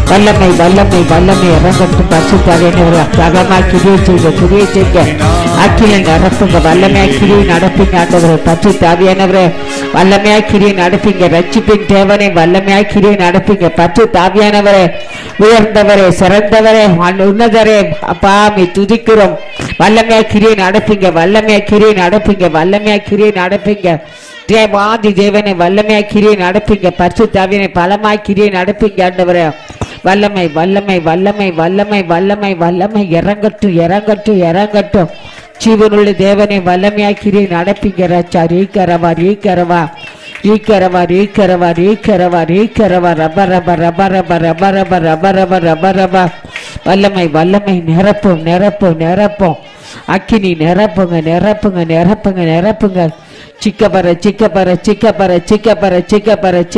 வல்லமை வல்லமை வல்லமை இறங்கட்டும் பசுத்தாவியானவரை அகமா கிரியை செய்க கிரியை செய்க அக்கிலை நடப்புங்க வல்லமையா கிரியை நடப்பீங்க ஆண்டவரை பசு தாவியானவரே வல்லமையா கிரியை நடப்பீங்க ரட்சிப்பின் தேவனை வல்லமையா கிரியை நடப்பீங்க பசு தாவியானவரே உயர்ந்தவரே சிறந்தவரே உன் உன்னதரே அப்பா மீ துதிக்கிறோம் வல்லமையா கிரியை நடப்பீங்க வல்லமையா கிரியை நடப்பீங்க வல்லமையா கிரியை நடப்பீங்க தேவாதி தேவனை வல்லமையா கிரியை நடப்பீங்க பரிசு தாவியனை பலமா கிரியை நடப்பீங்க ஆண்டவரே வல்லமை வல்லமை வல்லமை வல்லமை வல்லமை வல்லமை இறங்கட்டும் இறங்கட்டும் இறங்கட்டும் ஜீவனுள்ள தேவனை வல்லமையா கிரியை நடப்பீங்க ரச்சா ரீக்கரவா ரீக்கரவா ரீக்கரவா ரீக்கரவா ரீக்கரவா ரீக்கரவா ரப ரப ரப ரப ரப ரப ரப ரப ரப ரப வல்லமை வல்லமை நிரப்பும் நிரப்பும் நிரப்பும் அக்கினி நிரப்புங்க நிரப்புங்க நிரப்புங்க நிரப்புங்க சிக்கப்பற சிக்கப்பற சிக்கப்பற சிக்கப்பற சிக்கப்பற சிக்க